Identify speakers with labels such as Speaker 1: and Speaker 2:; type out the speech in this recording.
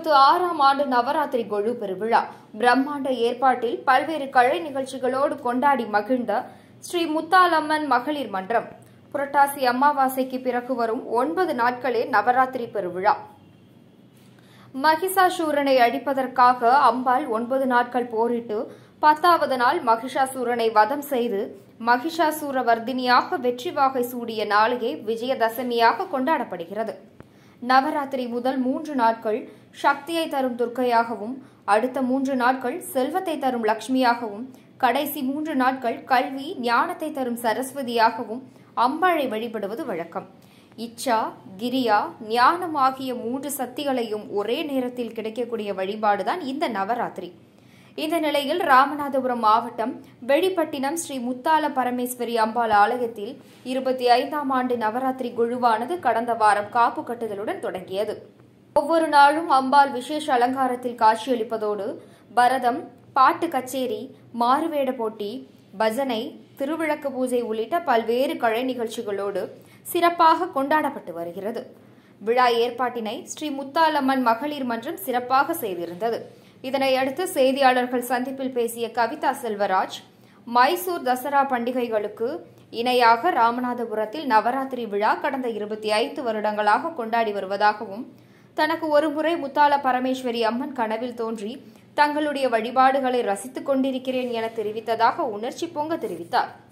Speaker 1: இருபத்தி ஆறாம் ஆண்டு நவராத்திரி கொழு பெருவிழா பிரம்மாண்ட ஏற்பாட்டில் பல்வேறு கலை நிகழ்ச்சிகளோடு கொண்டாடி மகிழ்ந்த ஸ்ரீ முத்தாலம்மன் மகளிர் மன்றம் புரட்டாசி அமாவாசைக்கு பிறகு வரும் ஒன்பது நாட்களே நவராத்திரி பெருவிழா மகிஷாசூரனை அழிப்பதற்காக அம்பாள் ஒன்பது நாட்கள் போரிட்டு பத்தாவது நாள் மகிஷாசூரனை வதம் செய்து மகிஷாசூர வர்தினியாக வெற்றி வாகை சூடிய நாளையே விஜயதசமியாக கொண்டாடப்படுகிறது நவராத்திரி முதல் மூன்று நாட்கள் சக்தியை தரும் துர்க்கையாகவும் அடுத்த மூன்று நாட்கள் செல்வத்தை தரும் லட்சுமியாகவும் கடைசி மூன்று நாட்கள் கல்வி ஞானத்தை தரும் சரஸ்வதியாகவும் அம்பாளை வழிபடுவது வழக்கம் இச்சா கிரியா ஞானம் ஆகிய மூன்று சக்திகளையும் ஒரே நேரத்தில் கிடைக்கக்கூடிய வழிபாடுதான் இந்த நவராத்திரி இந்த நிலையில் ராமநாதபுரம் மாவட்டம் வெளிப்பட்டினம் ஸ்ரீ முத்தால பரமேஸ்வரி அம்பாள் ஆலயத்தில் இருபத்தி ஐந்தாம் ஆண்டு நவராத்திரி குழுவானது கடந்த வாரம் காப்பு கட்டுதலுடன் தொடங்கியது ஒவ்வொரு நாளும் அம்பாள் விசேஷ அலங்காரத்தில் காட்சியளிப்பதோடு பரதம் பாட்டு கச்சேரி மாறுவேட போட்டி பஜனை திருவிளக்கு பூஜை உள்ளிட்ட பல்வேறு கலை நிகழ்ச்சிகளோடு சிறப்பாக கொண்டாடப்பட்டு வருகிறது விழா ஏற்பாட்டினை ஸ்ரீ முத்தாலம்மன் மகளிர் மன்றம் சிறப்பாக செய்திருந்தது இதனையடுத்து செய்தியாளர்கள் சந்திப்பில் பேசிய கவிதா செல்வராஜ் மைசூர் தசரா பண்டிகைகளுக்கு இணையாக ராமநாதபுரத்தில் நவராத்திரி விழா கடந்த இருபத்தி ஐந்து வருடங்களாக கொண்டாடி வருவதாகவும் தனக்கு ஒருமுறை முத்தால பரமேஸ்வரி அம்மன் கனவில் தோன்றி தங்களுடைய வழிபாடுகளை ரசித்துக் கொண்டிருக்கிறேன் என தெரிவித்ததாக உணர்ச்சி பொங்க தெரிவித்தார்